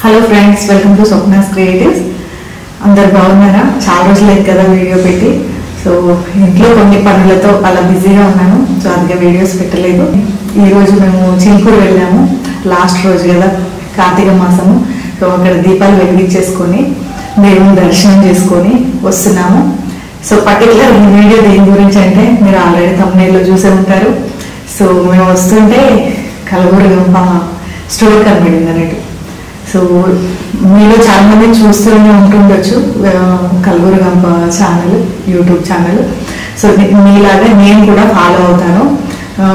hello friends welcome to Swapna's creatives అందరు బాగున్నారా చాలా రోజులైంది కదా వీడియో పెట్టి సో ఇంట్లో కొన్ని పనులతో అలా బిజీగా ఉన్నాను సో అందుకే వీడియోస్ పెట్టలేదు ఈ రోజు మేము చిలుకూరు వెళ్ళాము లాస్ట్ రోజు కదా కార్తీక మాసము సో అక్కడ దీపాలు వెలిగించేసుకొని దేవుని దర్శనం చేసుకొని వస్తున్నాము సో పర్టికులర్ ఈ వీడియో దేని గురించి అంటే మీరు ఆల్రెడీ తమిళలో చూసే ఉంటారు సో మేము వస్తుంటే కలగూరు గంప స్టోర్ కనబడింది అన్నట్టు సో మీలో చాలా మంది చూస్తూనే ఉంటుండొచ్చు ఆ, కలగూరు గంప ఛానల్ యూట్యూబ్ ఛానల్ సో నే- మీలాగా నేను కూడా ఫాలో అవుతాను ఆ,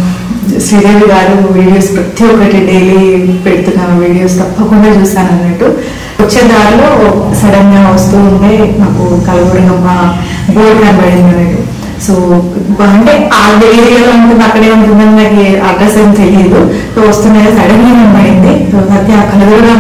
శ్రీదేవి గారు వీడియోస్ ప్రతి ఒక్కటి డైలీ పెడుతున్న వీడియోస్ తప్పకుండా చూస్తాను అన్నట్టు వచ్చే దారిలో సడన్ గా వస్తూ ఉంటే నాకు కలగూరు గంప బోర్డు కనబడింది అన్నట్టు సో అంటే ఆ ఏరియాలో ఉంటుంది అక్కడే ఉంటుందని నాకు అడ్రస్ ఏం తెలియదు సో వస్తున్నాయి సడన్ గా కనబడింది సో సత్య కలగూరు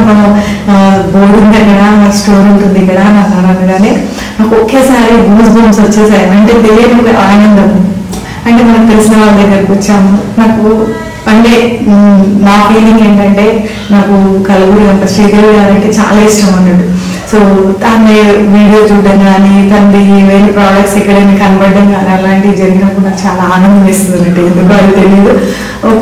బోర్డు ఉంది అక్కడ స్టోర్ ఉంటుంది ఇక్కడ నాకు అనగానే నాకు ఒకేసారి గూస్ బూమ్స్ వచ్చేసాయి అంటే తెలియని ఆనందం అంటే మనకు తెలిసిన వాళ్ళ దగ్గరకు వచ్చాము నాకు అంటే మ్, నా ఫీలింగ్ ఏంటంటే నాకు కలుగురు అంత శ్రీదేవి గారు అంటే చాలా ఇష్టం అన్నట్టు సో తన వీడియో చూడడం కానీ తనది వేరే ప్రోడక్ట్స్ ఎక్కడైనా కనబడడం కానీ అలాంటివి జరిగినప్పుడు నాకు చాలా ఆనందం వేస్తుంది అన్నట్టు ఎందుకో అది తెలియదు ఒక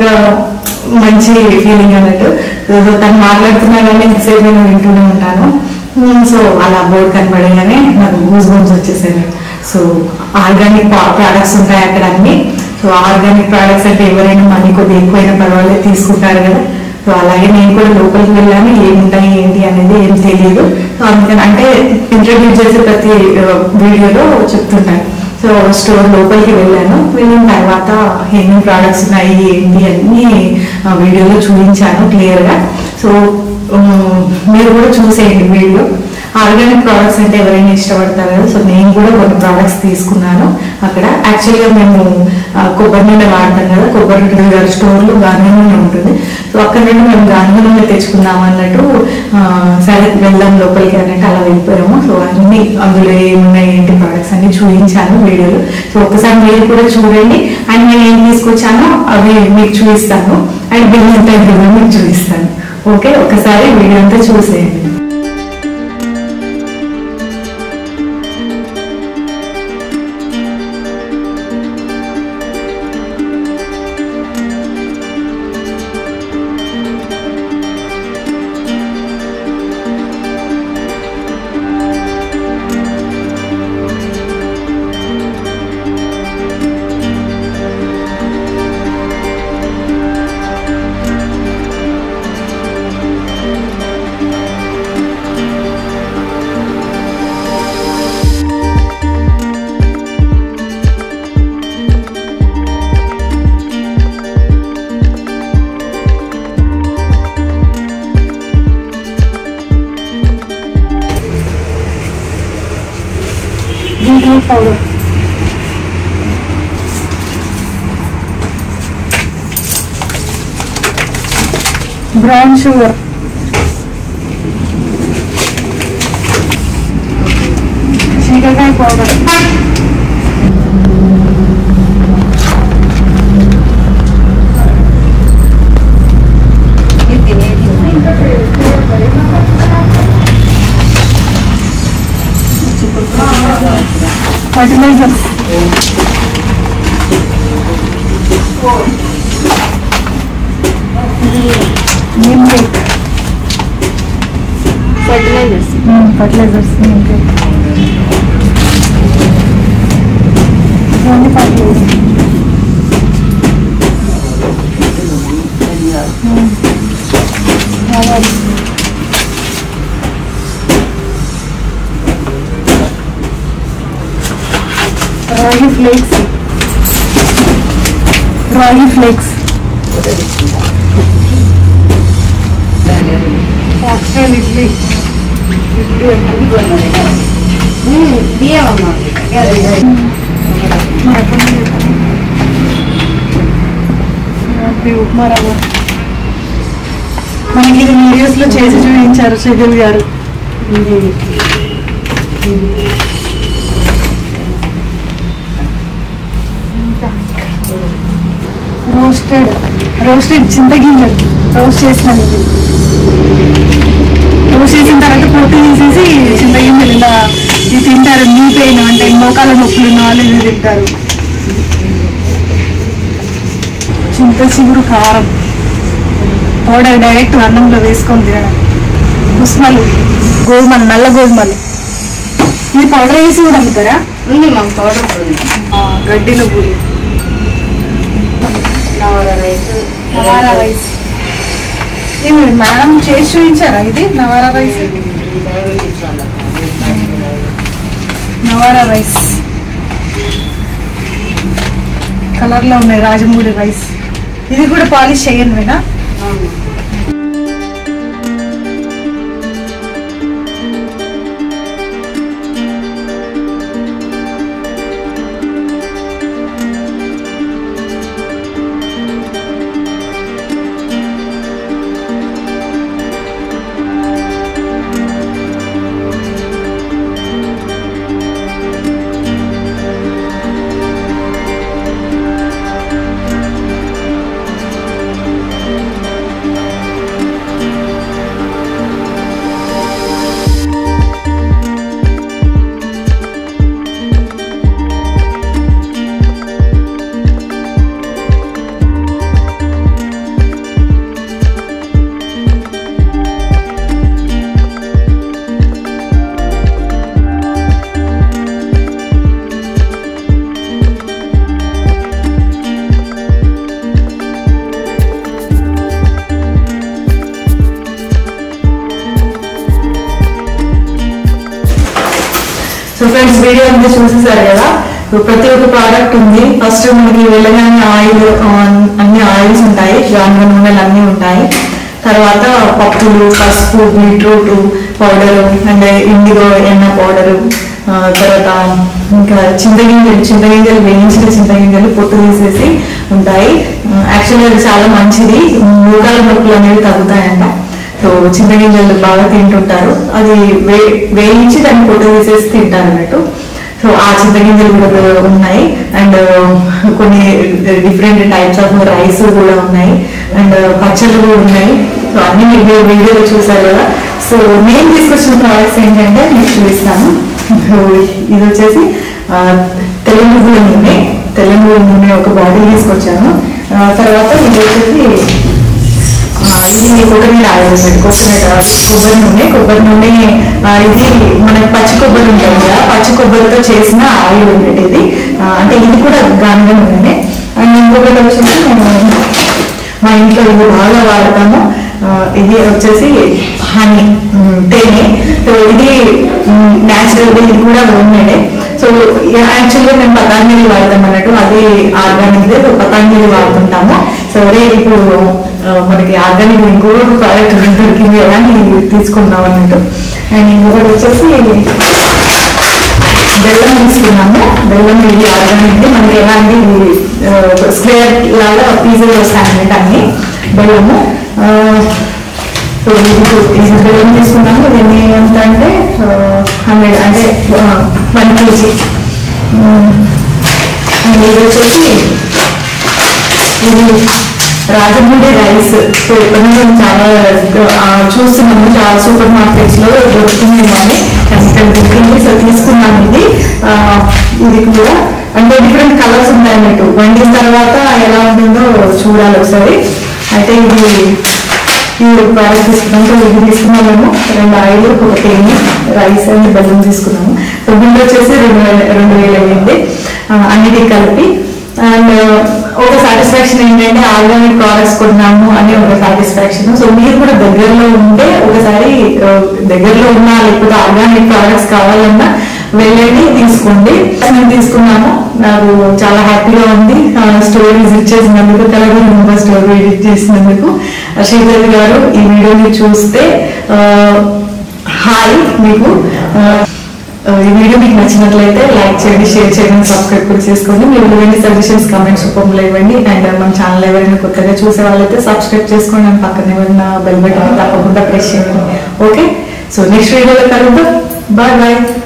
మంచి ఫీలింగ్ అన్నట్టు సో తను మాట్లాడుతున్నా కానీ ఎంతసేపు నేను వింటూనే ఉంటాను మ్, సో అలా బోర్డు కనబడగానే నాకు గూస్ బోన్స్ వచ్చేసాయి సో ఆర్గానిక్ ప్రోడక్ట్స్ ఉంటాయి అక్కడ అన్ని సో ఆర్గానిక్ ప్రోడక్ట్స్ అంటే ఎవరైనా మనీ కొద్దిగా ఎక్కువైనా పర్వాలేదు తీసుకుంటారు కదా సో అలాగే నేను కూడా లోపలికి వెళ్ళాను ఏముంటాయి ఏంటి అనేది ఏం తెలియదు సో అందుకని అంటే ఇంట్రడ్యూస్ చేసే ప్రతి వీడియోలో చెప్తుంటాను సో స్టోర్ లోపలికి వెళ్ళాను వెళ్ళిన తర్వాత ఏమేమి ప్రోడక్ట్స్ ఉన్నాయి ఏంటి అన్ని ఆ, వీడియోలో చూపించాను క్లియర్గా సో ఉమ్, మీరు కూడా చూసేయండి వీడియో ఆర్గానిక్ ప్రోడక్ట్స్ అంటే ఎవరైనా ఇష్టపడతారు కదా సో నేను కూడా కొన్ని ప్రోడక్ట్స్ తీసుకున్నాను అక్కడ యాక్చువల్గా మేము ఆ, కొబ్బరి నూనె వాడతాం కదా కొబ్బరి నూనె గారి స్టోర్లో గాంధీ నూనె ఉంటుంది సో అక్కడ నుండి మేము గాంధీ నూనె తెచ్చుకుందాం అన్నట్టు ఆ, సరే వెళ్దాం లోపలికి అన్నట్టు అలా వెళ్ళిపోయాము సో అన్ని అందులో ఏమున్నాయి ఏంటి ప్రోడక్ట్స్ అన్ని చూపించాను వీడియోలో సో ఒకసారి మీరు కూడా చూడండి అండ్ నేను ఏం తీసుకొచ్చానో అవి మీకు చూపిస్తాను అండ్ బిల్ ఎంత అయిందో మీకు చూపిస్తాను ఓకే ఒకసారి వీడియో అంతా చూసేయండి బీట్రూట్ పౌడర్ బ్రౌన్ షుగర్ శనగకాయ powder fertilisers neem cake fertilisers fertilisers neem cake ఇవన్నీ ఫర్టిలైజర్స్ కావాలి రాగి ఫ్లేక్స్ రాగి ఫ్లేక్స్ ఫాక్స్టైల్ ఇడ్లీ బియ్యం అమ్మా హ్యాపీ ఉప్మా రవ్వ మనకి ఇది వీడియోస్ లో చేసి చూపించారు శ్రీదేవి గారు రోస్టెడ్ రోస్టెడ్ చింతగింజలు రోస్ట్ చేసినది ఇది పొట్టు తీసేసి చింతగింజలు ఇలా ఇది తింటారు నీ పెయిన్ అంటే మోకాల నొప్పులు నాలు ఇవి తింటారు చింత చిగురు కారం పౌడర్ డైరెక్ట్ అన్నంలో వేసుకొని తినడం ఉస్మలు గోధుమలు నల్ల గోధుమలు ఇది పౌడర్ వేసి కూడా అమ్ముతారా ఉంది మాకు పౌడర్ ఉంది ఆ, గడ్డిలో పూరి నవర రైస్ నవారా రైస్ ఏమి మేడం చేసి చూపించారా ఇది Navara rice Navara rice colour లో ఉన్నాయి రాజమూడి రైస్ ఇది కూడా పాలిష్ చేయను వినా సో ఫ్రెండ్స్ వీడియో అంతా చూసేసారు కదా సో ప్రతి ఒక్క ప్రోడక్ట్ ఉంది ఫస్ట్ మనకి వెళ్ళగానే ఆయిల్ అన్ని ఆయిల్స్ ఉంటాయి గానుగ నూనెలు అన్నీ ఉంటాయి తర్వాత పప్పులు పసుపు బీట్రూట్ పౌడరు అండ్ ఇండిగో ఎన్న పౌడరు తర్వాత ఇంకా చింతగింజలు చింతగింజలు వేయించిన చింతగింజలు పొట్టు తీసేసి ఉంటాయి యాక్చువల్గా అది చాలా మంచిది మూగాల నొప్పులు అనేవి తగ్గుతాయంట సో చింతగింజలు బాగా తింటుంటారు అది వే వేయించి దాన్ని పొట్టు తీసేసి తింటారు అన్నట్టు సో ఆ చింతగింజలు కూడా ఉన్నాయి అండ్ కొన్ని డిఫరెంట్ టైప్స్ ఆఫ్ రైస్ కూడా ఉన్నాయి అండ్ పచ్చళ్ళు కూడా ఉన్నాయి సో అన్ని వీడియో వీడియోలో చూసారు కదా సో నేను తీసుకొచ్చిన ప్రోడక్ట్స్ ఏంటంటే మీకు చూపిస్తాను సో ఇది వచ్చేసి ఆ, తెల్ల నువ్వుల నూనె తెల్ల నువ్వుల నూనె ఒక బాటిల్ తీసుకొచ్చాను ఆ, తర్వాత ఇది వచ్చేసి ఆ, ఇది కోకోనట్ ఆయిల్ ఉంటుంది కోకోనట్ ఆయిల్ కొబ్బరి నూనె కొబ్బరి నూనె ఆ, ఇది మనకి పచ్చి కొబ్బరి ఉంటుంది కదా పచ్చి కొబ్బరితో చేసిన ఆయిల్ ఉంటుంది ఇది ఆ, అంటే ఇది కూడా గానుగ నూనె అండ్ ఇంకొకటి వచ్చేసి నేను మా ఇంట్లో ఇది బాగా వాడతాము ఆ, ఇది వచ్చేసి హనీ ఉమ్, తేనె సో ఇది న్యాచురల్ ఇది కూడా హోమ్మేడే సో యాక్చువల్గా మేము పతాంజలి వాడతాం అన్నట్టు అది ఆర్గానిక్ సో పతాంజలి వాడుతుంటాము సో అదే ఇప్పుడు ఆ, మనకి ఆర్గానిక్ ఇంకొక ప్రోడక్ట్ దొరికింది కదా అని తీసుకుంటాం అన్నట్టు అండ్ ఇంకొకటి వచ్చేసి బెల్లం తీసుకున్నాము బెల్లం ఇది ఆర్గానిక్ మనకి ఎలాంటి స్క్వేర్ లాగా పీజులు వస్తాయి అన్నట్టు అన్ని బెల్లము ఆ, సో ఇది ఇది బెల్లం తీసుకున్నాము దీన్ని ఎంత అంటే హండ్రెడ్ అంటే వన్ కేజీ ఇది వచ్చేసి ఇది రాజమూడి రైస్ సో ఇక్కడ మేము చాలా ఆ, చూస్తున్నాము చాలా సూపర్ మార్కెట్స్ లో దొరుకుతుంది కానీ కెమికల్ దొరికింది సో తీసుకున్నాను ఇది ఆ, ఇది కూడా అంటే డిఫరెంట్ కలర్స్ ఉన్నాయి అన్నట్టు వండిన తర్వాత ఎలా ఉంటుందో చూడాలి ఒకసారి అయితే ఇది ఈ ప్రోడక్ట్ తీసుకున్నాం సో ఇది తీసుకున్నాము రెండు ఆయిల్ ఒక తేనె రైస్ అండ్ బెల్లం తీసుకున్నాము సో బిల్ వచ్చేసి రెండు వేల రెండు వేలు అయ్యింది ఆ, అన్నిటికి కలిపి అండ్ ఒక సాటిస్ఫాక్షన్ ఏంటంటే ఆర్గానిక్ ప్రోడక్ట్స్ కొన్నాము అని ఒక సాటిస్ఫాక్షన్ సో మీరు కూడా దగ్గరలో ఉంటే ఒకసారి ఆ, దగ్గరలో ఉన్నా లేకపోతే ఆర్గానిక్ ప్రోడక్ట్స్ కావాలన్నా వెళ్ళండి తీసుకోండి నేను తీసుకున్నాను నాకు చాలా హ్యాపీగా ఉంది స్టోర్ విజిట్ చేసినందుకు తెలంగాణ స్టోర్ విజిట్ చేసినందుకు శ్రీదేవి గారు ఈ వీడియోని చూస్తే ఆ, హాయ్ మీకు ఆ, ఆ, ఈ వీడియో మీకు నచ్చినట్లయితే లైక్ చేయండి షేర్ చేయండి సబ్స్క్రైబ్ కూడా చేసుకోండి మీరు ఇవ్వండి సజెషన్స్ కామెంట్స్ రూపంలో ఇవ్వండి అండ్ మన ఛానల్ ఎవరైనా కొత్తగా చూసే వాళ్ళైతే సబ్స్క్రైబ్ చేసుకోండి అండ్ పక్కన ఏమైనా బెల్ బటన్ తప్పకుండా ప్రెస్ చేయండి ఓకే సో నెక్స్ట్ వీడియోలో కలుద్దాం బాయ్ బాయ్